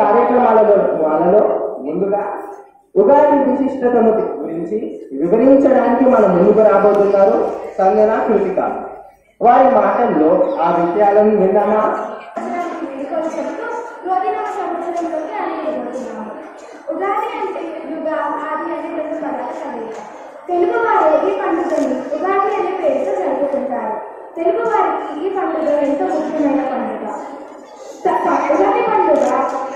కార్యక్రమాలలో వాళ్ళలో ముందుగా ఉగాది విశిష్టతను గురించి వివరించడానికి మన ముందుకు రాబోతున్నారు సంజన కృతిక వారి మాటల్లో ఆ విషయాలను విన్నామా సంవత్సరంలోకి అడుగుతున్నాము ఉగాది అంటే యుగ ఆది అనే రెండు పదాల కలయిక తెలుగు వారు ఈ పండుగని ఉగాది అనే పేరుతో జరుపుకుంటారు తెలుగు వారికి ఈ పండుగ ఎంతో ముఖ్యమైన పండుగ త- ప- ఉగాది పండుగ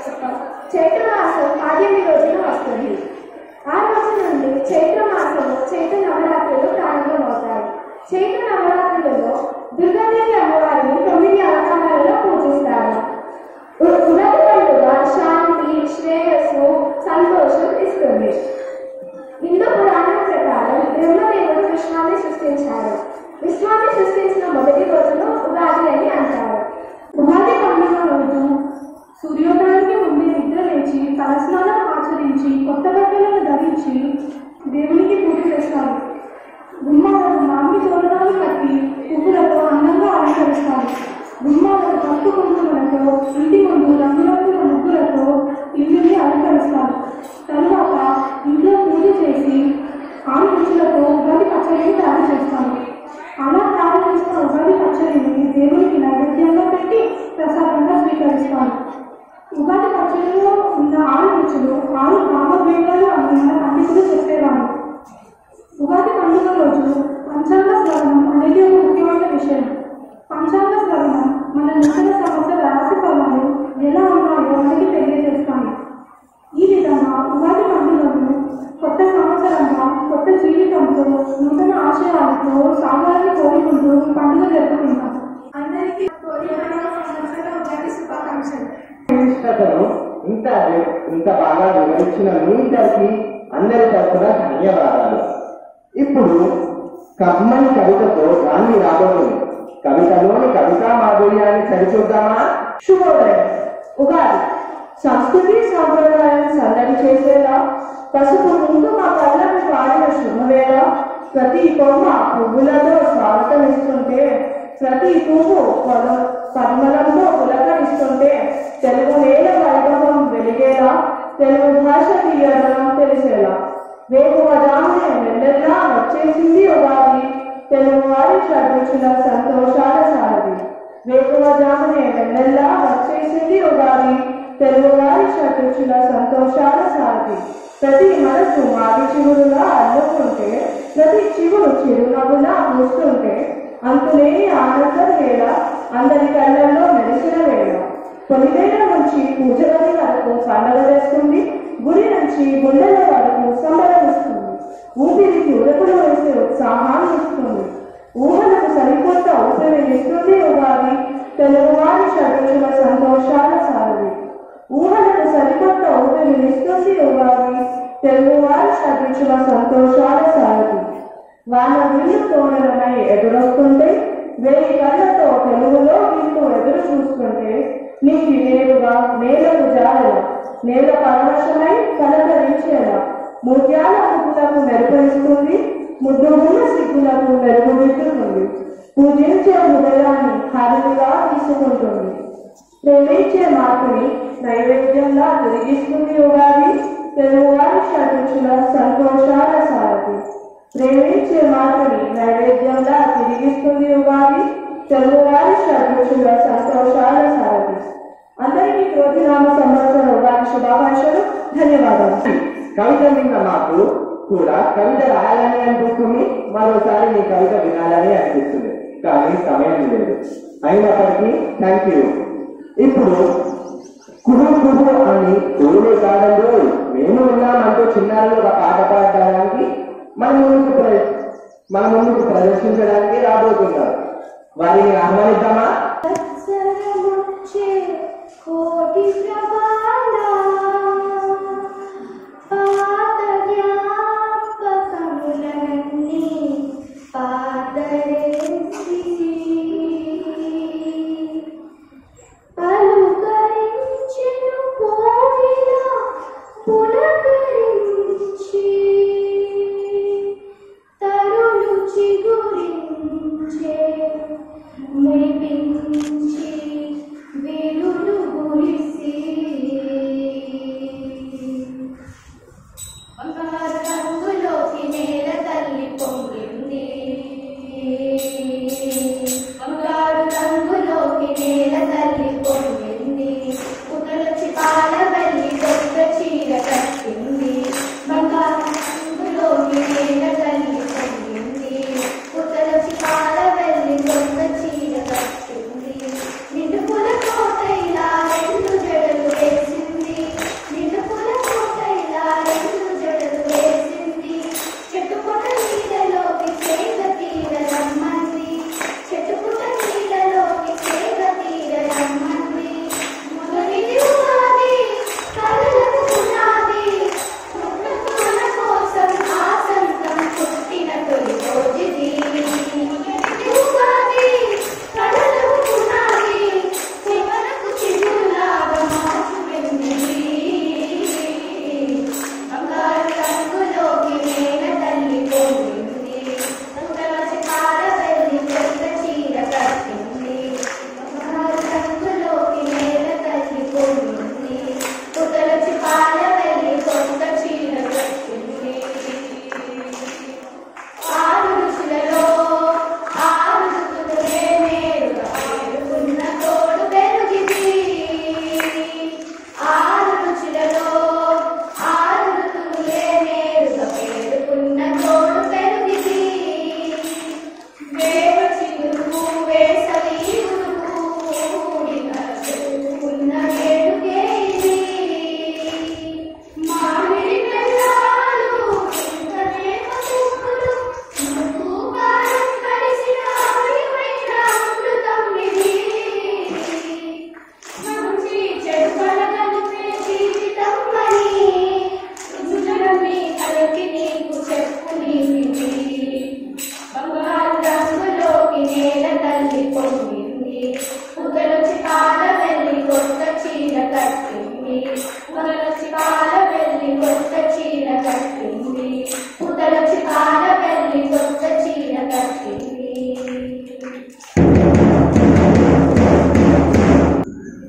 చైత్ర మాసం ఆద్యమి రోజున వస్తుంది ఆ రోజు నుండి చైత్ర మాసము చైత్ర నవరాత్రులు ప్రారంభమవుతాయి చైత్ర నవరాత్రులలో దుర్గాదేవి అమ్మవారిని తొమ్మిది అవతారాలలో పూజిస్తారు ఉ- ఉగాది పండుగ శాంతి శ్రేయస్సు సంతోషం ఇస్తుంది హిందూ పురాణం ప్రకారం బ్రహ్మదేవుడు విశ్వాన్ని సృష్టించారు విశ్వాన్ని సృష్టించిన మొదటి రోజును ఉగాది అని అంటారు ఉగాది పండుగ రోజు సూర్యోదయానికి ముందే నిద్ర లేచి తలస్నానం ఆచరించి కొత్త బట్టలను ధరించి దేవునికి పూజ చేస్తారు గుమ్మాలను మామిడి తోరణాలు కట్టి పువ్వులతో అందంగా అలంకరిస్తారు గుమ్మాలను పసుపు కుంకుమలతో ఇంటి ముందు రంగురంగుల ముగ్గులతో ఇల్లుని అలంకరిస్తారు తరువాత ఇంట్లో పూజ చేసి ఆరు రుచులతో ఉగాది పచ్చడిని తయారు చేస్తారు అలా తయారు చేసిన ఉగాది పచ్చడిని దేవునికి నైవేద్యంగా పెట్టి ప్రసాదంగా స్వీకరిస్తాను ఉగాది పచ్చడిలో ఉన్న ఆరు రుచులు ఆరు నామవేదాలు అని మన పండితులు చెప్పేవారు ఉగాది పండుగ రోజు పంచాంగ శ్రవణం అనేది ఒక ముఖ్యమైన విషయం పంచాంగ శ్రవణం మన నూతన సంవత్సర రాశి ఫలాలు ఎలా ఉన్నాయో మనకి తెలియజేస్తాయి ఈ విధంగా ఉగాది పండుగను కొత్త సంవత్సరంగా కొత్త జీవితంతో నూతన ఆశయాలతో సాగాలని కోరుకుంటూ ఈ పండుగ జరుపుకుంటాం అందరికీ కోరి సంవత్సర ఉగాది శుభాకాంక్షలు విశిష్టతను ఇంత ఇంత బాగా వివరించిన మీ ఇద్దరికి అందరి తరఫున ధన్యవాదాలు ఇప్పుడు కమ్మని కవితతో రాణి రాబోతుంది కవితలోని కవితా మాధుర్యాన్ని సరిచూద్దామా శుభోదయం ఉగాది సంస్కృతి సాంప్రదాయాన్ని సందడి చేసేలా పసుపు ముందు మా కళ్ళకు పాడిన శుభవేళ ప్రతి కొమ్మ పువ్వులతో స్వాగతం ఇస్తుంటే ప్రతి పువ్వు పొల పరిమళంతో పులకరిస్తుంటే తెలుగు నేల వైభవం వెలిగేలా తెలుగు భాష తీయడం తెలిసేలా వేకువజామునే వెన్నెల్లా వచ్చేసింది ఉగాది తెలుగు వారి షడ్రుచుల సంతోషాల సారది వేకువజామునే వెన్నెల్లా వచ్చేసింది ఉగాది తెలుగువారి షడ్రుచుల సంతోషాల సారది ప్రతి మనసు మాది చిగురులా అల్లుకుంటే ప్రతి చిగురు చిరునవ్వులా పూస్తుంటే అంతులేని ఆనందం వేళ అందరి కళ్ళల్లో మెరిసిన వేళ తొలివేళ నుంచి పూజగది వరకు పండగ చేస్తుంది గుడి నుంచి గుండెల వరకు సంబరమిస్తుంది ఊపిరికి ఉరకులు వేసే ఉత్సాహాన్ని ఇస్తుంది ఊహలకు సరికొత్త ఊపిరి ఇస్తుంది ఉగాది తెలుగువారి షడ్రుచుల సంతోషాల సారది ఊహలకు సరికొత్త ఊపిరినిస్తుంది ఉగాది తెలుగువారి షడ్రుచుల సంతోషాల సారది వాళ్ళ విల్లు తోడనమై ఎదురొస్తుంటే వేయి కళ్ళతో తెలుగులో వింటూ ఎదురు చూస్తుంటే నీకు నేరుగా నేలకు జారల నేల పరవశమై కలకరించేలా ముత్యాల ముగ్గులకు మెరుగునిస్తుంది ముద్దుగున్న సిగ్గులకు మెరుగుదిద్దుతుంది పూజించే హృదయాన్ని హారతిగా తీసుకుంటుంది ప్రేమించే మాటని నైవేద్యంగా తిరిగిస్తుంది ఉగాది తెలుగువారి షడ్రుచుల సంతోషాల సారథి ప్రేమించే మాటని నైవేద్యంగా తిరిగిస్తుంది ఉగాది తెలుగువారి షడ్రుచుల సంతోషాల సారథి అందరికీ క్రోధినామ సంవత్సర ఉగాది శుభాకాంక్షలు ధన్యవాదాలు కవిత విన్న మాకు కూడా కవిత రాయాలని అనిపిస్తుంది మరోసారి మీ కవిత వినాలని అనిపిస్తుంది కానీ సమయం లేదు అయినప్పటికీ థ్యాంక్ యూ ఇప్పుడు కుహు కుహు అని ఊరే కాలంలో మేము ఉన్నామంటూ చిన్నారులు ఒక పాట పాడడానికి మన ముందుకు ప్ర- మన ముందుకు ప్రదర్శించడానికి రాబోతున్నారు వారిని ఆహ్వానిద్దామా సత్సరముచ్చే కోటి ప్రభాల పాత జ్ఞాపకములన్నీ పాతరేసి పలుకరించెను కోవిల పులకరించి తరులు చిగురించే మెరిపించి వెలులు గురిసి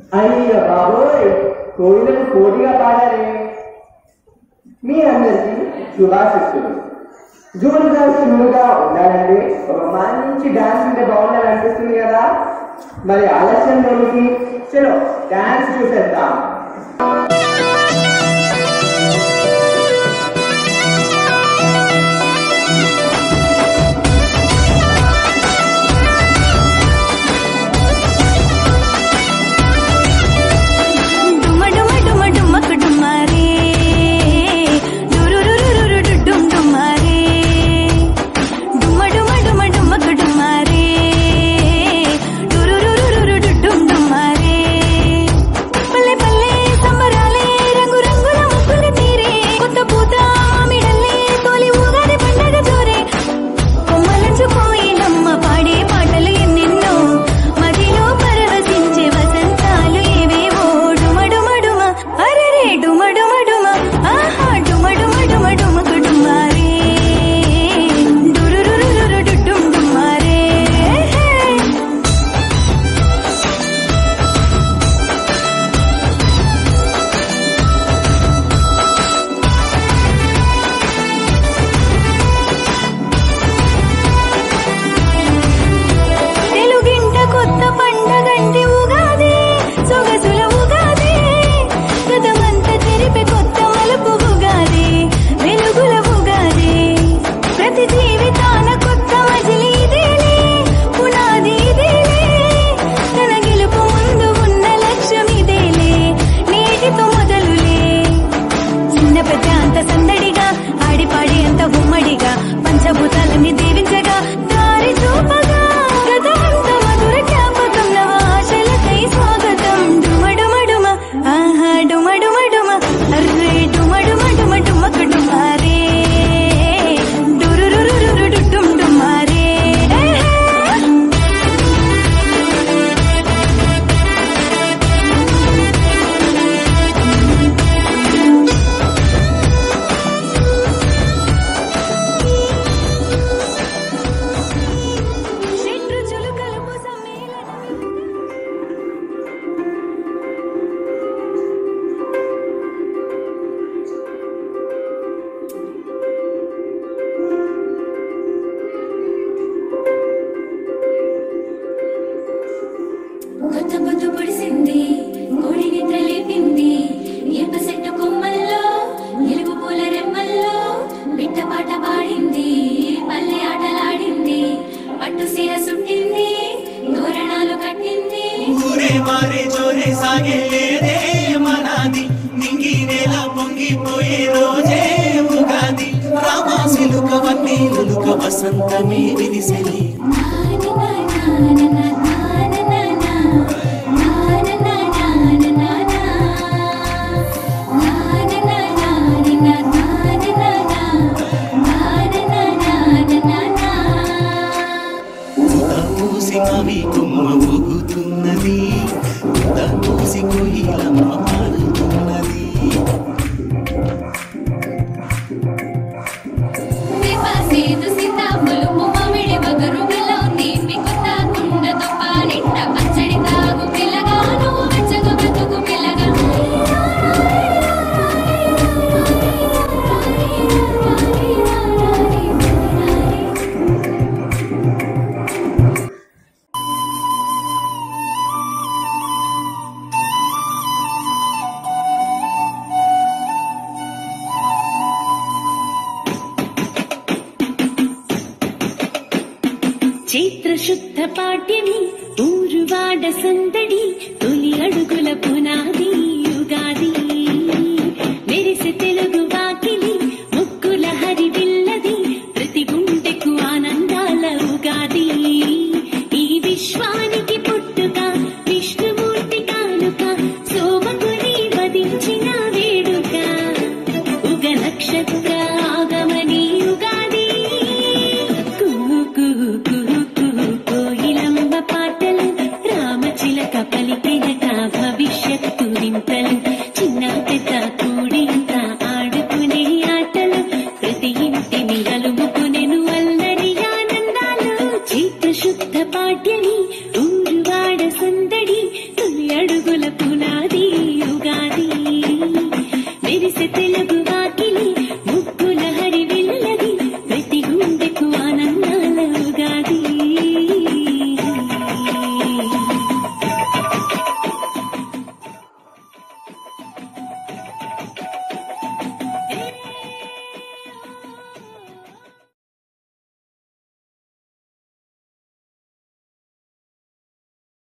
అయ్య బాబోయ్ కోయిలకు కోడిగా పాడారే మీ అందరికీ శుభాశిస్తులు జోరుగా షూరుగా ఉండాలంటే ఒక మంచి డాన్స్ ఉంటే బాగుండాలి అనిపిస్తుంది కదా మరి ఆలస్యం దేనికి చలో డాన్స్ చూసేద్దాం డుమ డుమ డుమ డుమకు డుమారే డురురురురురు డుమ్ డుమారే డుమ డుమ డుమ డుమకు డుమారే డురురురురురు డుమ్ డుమారే పల్లె పల్లె సంబరాలే రంగు రంగుల ముగ్గులు తీరే కొత్త పూత మామిడల్లే తోలి ఊగాది పండగ జోరే కొమ్మలంచుకోయినమ్మ పాడే పాటలు ఎన్నెన్నో మదిలో పరవశించే వసంతాలు ఏవేవో డుమడుమడుమ అరెరే డుమడుమడుమ ఆహా డుమడుమడుమ డుమకు డుమారే డురురురురురు డుమ్ డుమారే తెలుగింట కొత్త పండగంటి ఉగాది సొగసుల ఉగాది గతమంతా చెరిపే కొత్త మలుపు ఉగాది వెలుగుల ఉగాది ప్రతి జీవితాన కొత్త మజిలి ఇదేలే పునాది ఇదేలే తన గెలుపు ముందు ఉన్న లక్ష్యం ఇదేలే నేటితో మొదలులే చిన్న పెద్ద అంత సందడిగా ఆడిపాడి అంత ఉమ్మడిగా పంచభూతాలని దీవించగా దారి చూపగా గతమంత మధుర జ్ఞాపకం నవ ఆశలకై స్వాగతం డుమడుమడుమ ఆహా డుమడుమడుమ అర్రే డుమడుమడుమ డుమకు డుమారే డురురురురురు డుమ్ డుమారే షడ్రుచులు కలుపు సమ్మేళనం కొత్త పొద్దు పొడిసింది కోడి నిద్ర లేపింది ఏప చెట్టు కొమ్మల్లో ఎలుగు పూల రెమ్మల్లో బిట్ట పాట పాడింది పల్లె ఆటలాడింది పట్టు సీర సుట్టింది తోరణాలు కట్టింది ఊరే మారే జోరే సాగే లేదే మనాది నింగి నేల పొంగిపోయే రోజే ఉగాది రామాసిలుక వన్నీలుక వసంతమే విరిసెలి పూసి మావి కొమ్మ ఊగుతున్నది పూసి కోయిలమ్మ పాడుతున్నది సేదు సీతాఫలు మామిడి బగరు బెల్లం తీపి కొత్త కుండతో పానిండ పచ్చడి తాగు పిల్లగా నువ్వు వెచ్చగా బ్రతుకు పిల్లగా చైత్ర శుద్ధ పాడ్యమి ఊరువాడ సందడి